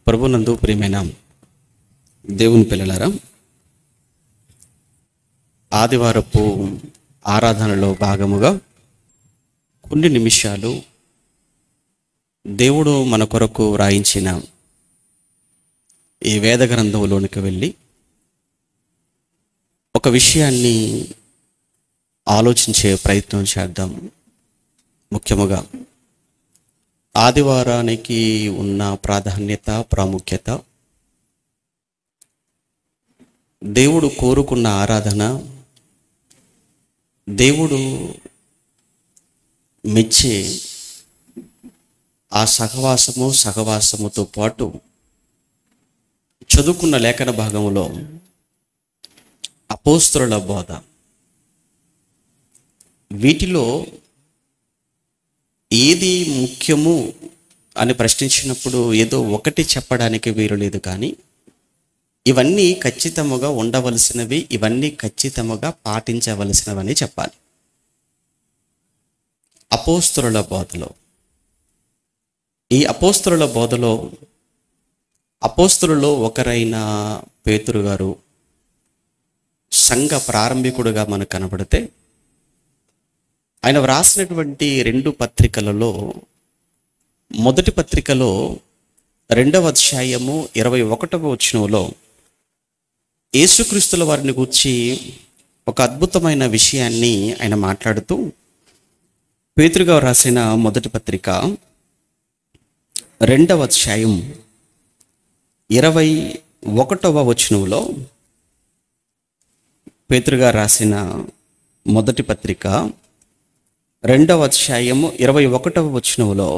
ప్రభునందు ప్రియమైన దేవుని పిల్లలారా ఆదివారపు ఆరాధనలో భాగముగా కొన్ని నిమిషాలు దేవుడు మన కొరకు వ్రాయించిన ఈ వేద గ్రంథంలోనికి వెళ్ళి ఒక విషయాన్ని ఆలోచించే ప్రయత్నం చేద్దాం ముఖ్యముగా ఆదివారానికి ఉన్న ప్రాధాన్యత ప్రాముఖ్యత దేవుడు కోరుకున్న ఆరాధన దేవుడు మెచ్చే ఆ సహవాసము సహవాసముతో పాటు చదువుకున్న లేఖన భాగంలో అపోస్తుల బోధ వీటిలో ఏది ముఖ్యము అని ప్రశ్నించినప్పుడు ఏదో ఒకటి చెప్పడానికి వీలు లేదు కానీ ఇవన్నీ ఖచ్చితముగా ఉండవలసినవి ఇవన్నీ ఖచ్చితముగా పాటించవలసినవని చెప్పాలి అపోస్తుల బోధలో ఈ అపోస్తుల బోధలో అపోస్తులలో ఒకరైన పేతురు గారు సంఘ ప్రారంభికుడుగా మనకు కనబడితే ఆయన వ్రాసినటువంటి రెండు పత్రికలలో మొదటి పత్రికలో రెండవ అధ్యాయము ఇరవై ఒకటవ వచనంలో యేసుక్రీస్తుల వారిని గురించి ఒక అద్భుతమైన విషయాన్ని ఆయన మాట్లాడుతూ పేతురుగా రాసిన మొదటి పత్రిక రెండవ అధ్యాయం ఇరవై ఒకటవ వచనంలో పేతురుగా రాసిన మొదటి పత్రిక రెండవ అధ్యాయము ఇరవై ఒకటవ వచనంలో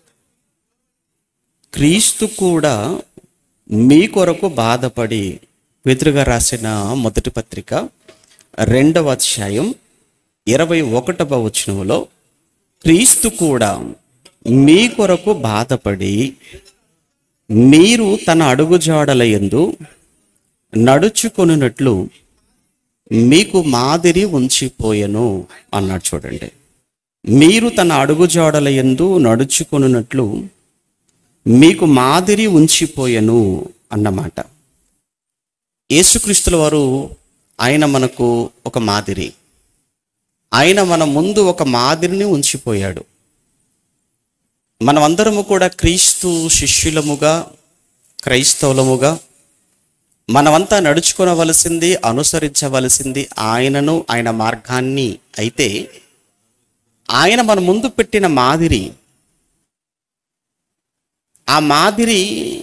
క్రీస్తు కూడా మీ కొరకు బాధపడి పేతురుగా రాసిన మొదటి పత్రిక రెండవ అధ్యాయం ఇరవై ఒకటవ వచనంలో క్రీస్తు కూడా మీ కొరకు బాధపడి మీరు తన అడుగుజాడల యందు నడుచుకొనున్నట్లు మీకు మాదిరి ఉంచిపోయెను అన్నాడు చూడండి మీరు తన అడుగుజాడల యందు నడుచుకొనున్నట్లు మీకు మాదిరి ఉంచిపోయెను అన్నమాట యేసుక్రీస్తుల వారు ఆయన మనకు ఒక మాదిరి ఆయన మన ముందు ఒక మాదిరిని ఉంచిపోయాడు మనమందరము కూడా క్రీస్తు శిష్యులముగా క్రైస్తవులముగా మనమంతా నడుచుకొనవలసింది అనుసరించవలసింది ఆయనను ఆయన మార్గాన్ని అయితే ఆయన మన ముందు పెట్టిన మాదిరి ఆ మాదిరి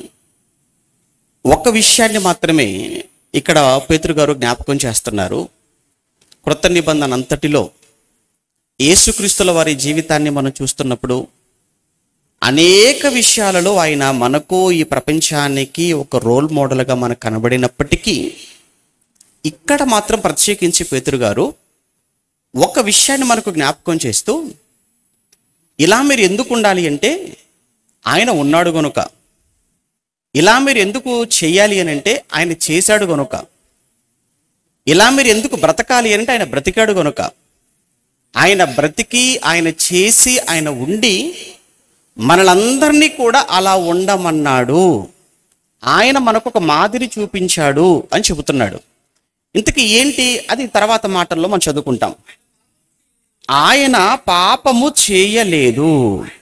ఒక విషయాన్ని మాత్రమే ఇక్కడ పేతురు గారు జ్ఞాపకం చేస్తున్నారు కృత నిబంధన అంతటిలో యేసుక్రీస్తుల వారి జీవితాన్ని మనం చూస్తున్నప్పుడు అనేక విషయాలలో ఆయన మనకు ఈ ప్రపంచానికి ఒక రోల్ మోడల్గా మనకు కనబడినప్పటికీ ఇక్కడ మాత్రం ప్రత్యేకించి పేతురు గారు ఒక విషయాన్ని మనకు జ్ఞాపకం చేస్తూ ఇలా మీరు ఎందుకు ఉండాలి అంటే ఆయన ఉన్నాడు గనుక ఇలా మీరు ఎందుకు చేయాలి అని అంటే ఆయన చేశాడు గనుక ఇలా మీరు ఎందుకు బ్రతకాలి అంటే ఆయన బ్రతికాడు గనుక ఆయన బ్రతికి ఆయన చేసి ఆయన ఉండి మనలందరినీ కూడా అలా ఉండమన్నాడు ఆయన మనకు ఒక మాదిరి చూపించాడు అని చెబుతున్నాడు ఇంతకీ ఏంటి అది తర్వాత మాటల్లో మనం చదువుకుంటాం ఆయన పాపము చేయలేదు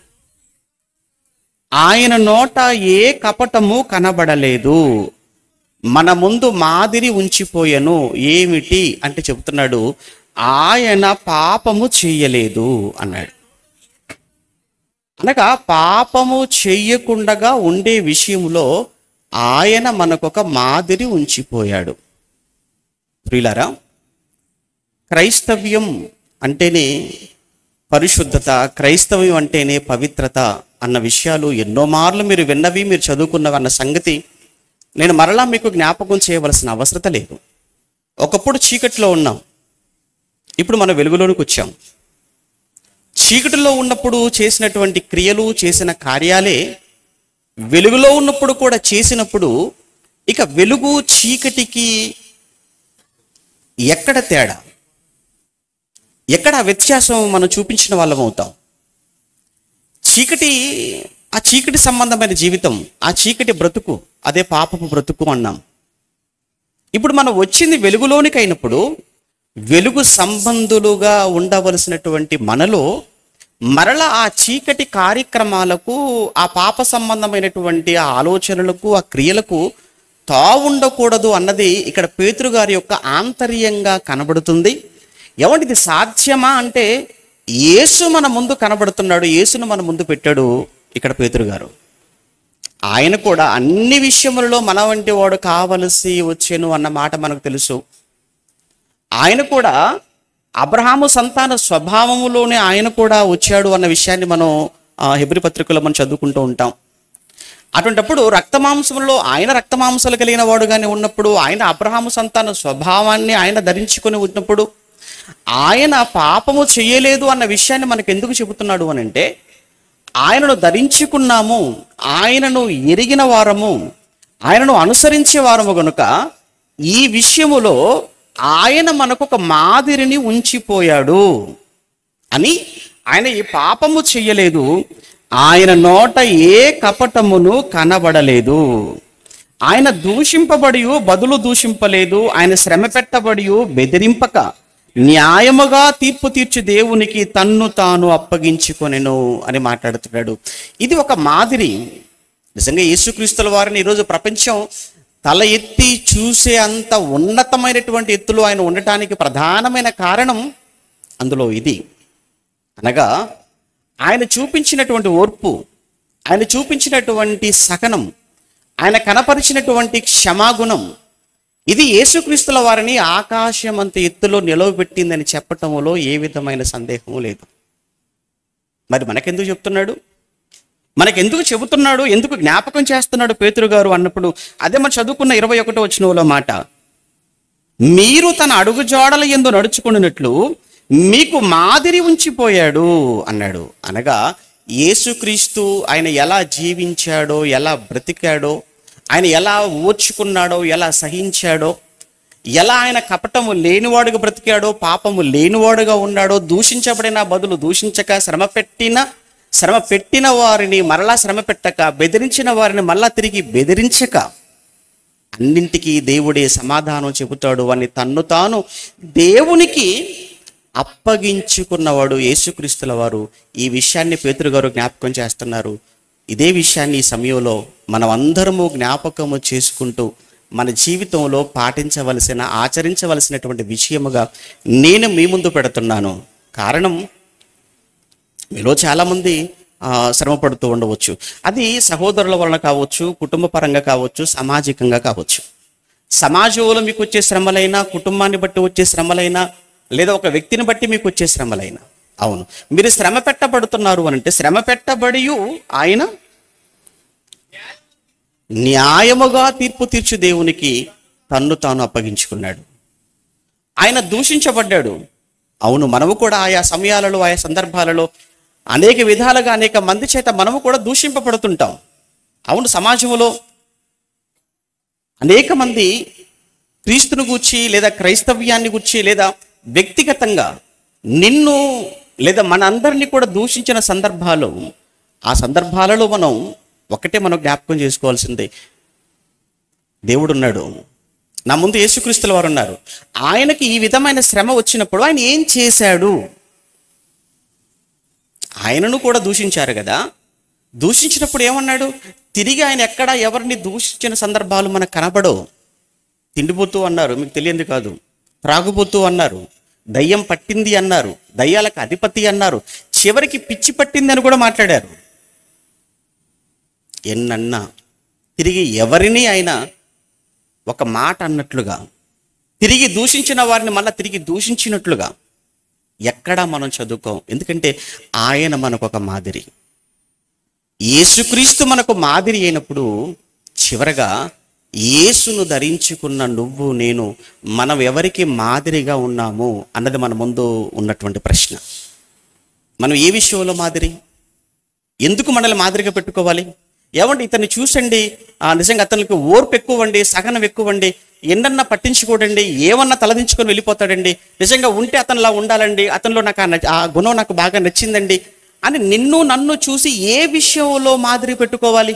ఆయన నోట ఏ కపటము కనబడలేదు మన ముందు మాదిరి ఉంచిపోయెను ఏమిటి అంటే చెబుతున్నాడు ఆయన పాపము చేయలేదు అన్నాడు అనగా పాపము చెయ్యకుండగా ఉండే విషయంలో ఆయన మనకొక మాదిరి ఉంచిపోయాడు ప్రియులారా క్రైస్తవ్యం అంటేనే పరిశుద్ధత క్రైస్తవ్యం అంటేనే పవిత్రత అన్న విషయాలు ఎన్నో మార్లు మీరు విన్నవి మీరు చదువుకున్నవి అన్న సంగతి నేను మరలా మీకు జ్ఞాపకం చేయవలసిన అవసరత లేదు ఒకప్పుడు చీకట్లో ఉన్నాం ఇప్పుడు మనం వెలుగులోనికి వచ్చాం చీకటిలో ఉన్నప్పుడు చేసినటువంటి క్రియలు చేసిన కార్యాలే వెలుగులో ఉన్నప్పుడు కూడా చేసినప్పుడు ఇక వెలుగు చీకటికి ఎక్కడ తేడా ఎక్కడ ఆ వ్యత్యాసం మనం చూపించిన వాళ్ళం అవుతాం చీకటి ఆ చీకటి సంబంధమైన జీవితం ఆ చీకటి బ్రతుకు అదే పాపపు బ్రతుకు అన్నాం ఇప్పుడు మనం వచ్చింది వెలుగులోనికి అయినప్పుడు వెలుగు సంబంధులుగా ఉండవలసినటువంటి మనలో మరల ఆ చీకటి కార్యక్రమాలకు ఆ పాప సంబంధమైనటువంటి ఆ ఆలోచనలకు ఆ క్రియలకు తావుండకూడదు అన్నది ఇక్కడ పేతురు గారి యొక్క ఆంతర్యంగా కనబడుతుంది ఏమంటే ఇది సాధ్యమా అంటే యేసు మన ముందు కనబడుతున్నాడు యేసును మన ముందు పెట్టాడు ఇక్కడ పేతురు గారు ఆయన కూడా అన్ని విషయములలో మన వంటి వాడు కావలసి వచ్చెను అన్న మాట మనకు తెలుసు ఆయన కూడా అబ్రహాము సంతాన స్వభావములోనే ఆయన కూడా వచ్చాడు అన్న విషయాన్ని మనం ఆ, హెబ్రి పత్రికలో మనం చదువుకుంటూ ఉంటాం అటువంటప్పుడు రక్తమాంసములో ఆయన రక్తమాంసాలు కలిగిన వాడుగానే ఉన్నప్పుడు ఆయన అబ్రహాము సంతాన స్వభావాన్ని ఆయన ధరించుకొని ఉన్నప్పుడు ఆయన పాపము చేయలేదు అన్న విషయాన్ని మనకు ఎందుకు చెబుతున్నాడు అని అంటే ఆయనను ధరించుకున్నాము ఆయనను ఎరిగిన వారము ఆయనను అనుసరించే వారము గనుక ఈ విషయములో ఆయన మనకు ఒక మాదిరిని ఉంచిపోయాడు అని ఆయన ఈ పాపము చెయ్యలేదు ఆయన నోట ఏ కపటమును కనబడలేదు ఆయన దూషింపబడి బదులు దూషింపలేదు ఆయన శ్రమ పెట్టబడి బెదిరింపక న్యాయముగా తీర్పు తీర్చి దేవునికి తన్ను తాను అప్పగించుకొనెను అని మాట్లాడుతున్నాడు ఇది ఒక మాదిరి నిజంగా యేసుక్రీస్తుల వారిని ఈరోజు ప్రపంచం తల ఎత్తి చూసే అంత ఉన్నతమైనటువంటి ఎత్తులో ఆయన ఉండటానికి ప్రధానమైన కారణం అందులో ఇది అనగా ఆయన చూపించినటువంటి ఓర్పు ఆయన చూపించినటువంటి సహనం ఆయన కనపరిచినటువంటి క్షమాగుణం ఇది యేసుక్రీస్తుల వారిని ఆకాశం అంత ఎత్తులో నిలవబెట్టిందని చెప్పటంలో ఏ విధమైన సందేహము లేదు మరి మనకెందుకు చెప్తున్నాడు మనకెందుకు చెబుతున్నాడు ఎందుకు జ్ఞాపకం చేస్తున్నాడు పేతురు గారు అన్నప్పుడు అదే మనం చదువుకున్న ఇరవై ఒకటో వచ్చినలో మాట మీరు తన అడుగు జాడల ఎందు నడుచుకున్నట్లు మీకు మాదిరి ఉంచిపోయాడు అన్నాడు అనగా యేసుక్రీస్తు ఆయన ఎలా జీవించాడో ఎలా బ్రతికాడో ఆయన ఎలా ఓర్చుకున్నాడో ఎలా సహించాడో ఎలా ఆయన కపటము లేనివాడుగా బ్రతికాడో పాపము లేనివాడుగా ఉన్నాడో దూషించబడిన బదులు దూషించక శ్రమ పెట్టిన శ్రమ పెట్టిన వారిని మరలా శ్రమ పెట్టక బెదిరించిన వారిని మరలా తిరిగి బెదిరించక అన్నింటికీ దేవుడే సమాధానం చెబుతాడు అని తన్ను తాను దేవునికి అప్పగించుకున్నవాడు యేసుక్రీస్తుల వారు ఈ విషయాన్ని పేతురు గారు జ్ఞాపకం చేస్తున్నారు ఇదే విషయాన్ని ఈ సమయంలో మనం అందరము జ్ఞాపకము చేసుకుంటూ మన జీవితంలో పాటించవలసిన ఆచరించవలసినటువంటి విషయముగా నేను మీ ముందు పెడుతున్నాను కారణం మీలో చాలామంది ఆ, శ్రమ పడుతూ ఉండవచ్చు అది సహోదరుల వలన కావచ్చు కుటుంబ పరంగా కావచ్చు సామాజికంగా కావచ్చు సమాజంలో మీకు వచ్చే శ్రమలైనా కుటుంబాన్ని బట్టి వచ్చే శ్రమలైనా లేదా ఒక వ్యక్తిని బట్టి మీకు వచ్చే శ్రమలైనా అవును మీరు శ్రమ పెట్టబడుతున్నారు అని అంటే శ్రమ పెట్టబడి ఆయన న్యాయముగా తీర్పు తీర్చు దేవునికి తన్ను తాను అప్పగించుకున్నాడు ఆయన దూషించబడ్డాడు అవును మనము కూడా ఆయా సమయాలలో ఆయా సందర్భాలలో అనేక విధాలుగా అనేక మంది చేత మనము కూడా దూషింపబడుతుంటాం అవును సమాజంలో అనేక మంది క్రీస్తును గూర్చి లేదా క్రైస్తవ్యాన్ని గూర్చి లేదా వ్యక్తిగతంగా నిన్ను లేదా మన అందరినీ కూడా దూషించిన సందర్భాలు ఆ సందర్భాలలో మనం ఒకటే మనం జ్ఞాపకం చేసుకోవాల్సిందే దేవుడు ఉన్నాడు నా ముందు యేసుక్రీస్తుల వారు ఉన్నారు ఆయనకి ఈ విధమైన శ్రమ వచ్చినప్పుడు ఆయన ఏం చేశాడు ఆయనను కూడా దూషించారు కదా దూషించినప్పుడు ఏమన్నాడు తిరిగి ఆయన ఎక్కడ ఎవరిని దూషించిన సందర్భాలు మనకు కనబడవు తిండిపోతూ అన్నారు మీకు తెలియంది కాదు త్రాగుబోతూ అన్నారు దయ్యం పట్టింది అన్నారు దయ్యాలకు అధిపతి అన్నారు చివరికి పిచ్చి పట్టింది అని కూడా మాట్లాడారు ఎన్నన్నా తిరిగి ఎవరిని ఆయన ఒక మాట అన్నట్లుగా తిరిగి దూషించిన వారిని మళ్ళా తిరిగి దూషించినట్లుగా ఎక్కడా మనం చదువుకోం ఎందుకంటే ఆయన మనకు ఒక మాదిరి యేసుక్రీస్తు మనకు మాదిరి అయినప్పుడు చివరగా యేసును ధరించుకున్న నువ్వు నేను మనం ఎవరికి మాదిరిగా ఉన్నాము అన్నది మన ముందు ఉన్నటువంటి ప్రశ్న మనం ఏ విషయంలో మాదిరి ఎందుకు మనల్ని మాదిరిగా పెట్టుకోవాలి ఏమండి ఇతన్ని చూసండి ఆ, నిజంగా అతనికి ఓర్పు ఎక్కువండి సహనం ఎక్కువండి ఎన్నన్నా పట్టించుకోడండి ఏమన్నా తలదించుకొని వెళ్ళిపోతాడండి నిజంగా ఉంటే అతనిలా ఉండాలండి అతనిలో నాకు ఆ నచ్చ- ఆ గుణం నాకు బాగా నచ్చిందండి అని నిన్ను నన్ను చూసి ఏ విషయంలో మాదిరి పెట్టుకోవాలి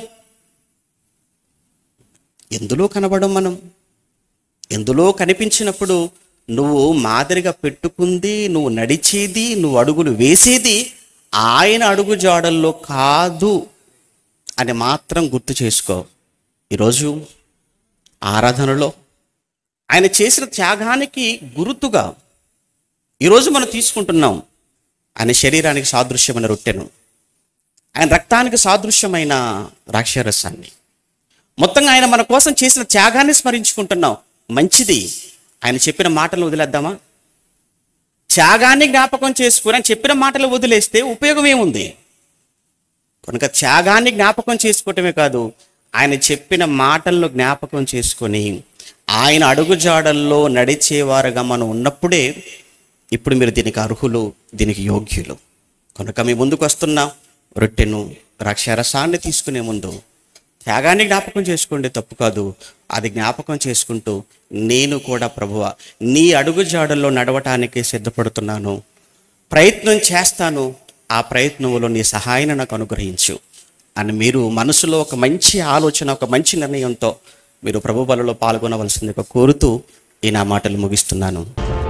ఎందులో కనబడం మనం ఎందులో కనిపించినప్పుడు నువ్వు మాదిరిగా పెట్టుకుంది నువ్వు నడిచేది నువ్వు అడుగులు వేసేది ఆయన అడుగు జాడల్లో కాదు అని మాత్రం గుర్తు చేసుకో ఈరోజు ఆరాధనలో ఆయన చేసిన త్యాగానికి గుర్తుగా ఈరోజు మనం తీసుకుంటున్నాం ఆయన శరీరానికి సాదృశ్యమైన రొట్టెను ఆయన రక్తానికి సాదృశ్యమైన ద్రాక్షారసాన్ని మొత్తంగా ఆయన మన కోసం చేసిన త్యాగాన్ని స్మరించుకుంటున్నాం మంచిది ఆయన చెప్పిన మాటలు వదిలేద్దామా త్యాగాన్ని జ్ఞాపకం చేసుకుని ఆయన చెప్పిన మాటలు వదిలేస్తే ఉపయోగం ఏముంది కనుక త్యాగాన్ని జ్ఞాపకం చేసుకోవటమే కాదు ఆయన చెప్పిన మాటలను జ్ఞాపకం చేసుకొని ఆయన అడుగుజాడల్లో నడిచేవారుగా మనం ఉన్నప్పుడే ఇప్పుడు మీరు దీనికి అర్హులు దీనికి యోగ్యులు కనుక మీ ముందుకు వస్తున్న రొట్టెను ద్రాక్షారసాన్ని తీసుకునే ముందు త్యాగాన్ని జ్ఞాపకం చేసుకోండి తప్పు కాదు అది జ్ఞాపకం చేసుకుంటూ నేను కూడా ప్రభువ నీ అడుగుజాడల్లో నడవటానికి సిద్ధపడుతున్నాను ప్రయత్నం చేస్తాను ఆ ప్రయత్నంలో నీ సహాయాన్ని నాకు అనుగ్రహించు అని మీరు మనసులో ఒక మంచి ఆలోచన ఒక మంచి నిర్ణయంతో మీరు ప్రభు బలలో పాల్గొనవలసిందిగా కోరుతూ ఈ నా మాటలు ముగిస్తున్నాను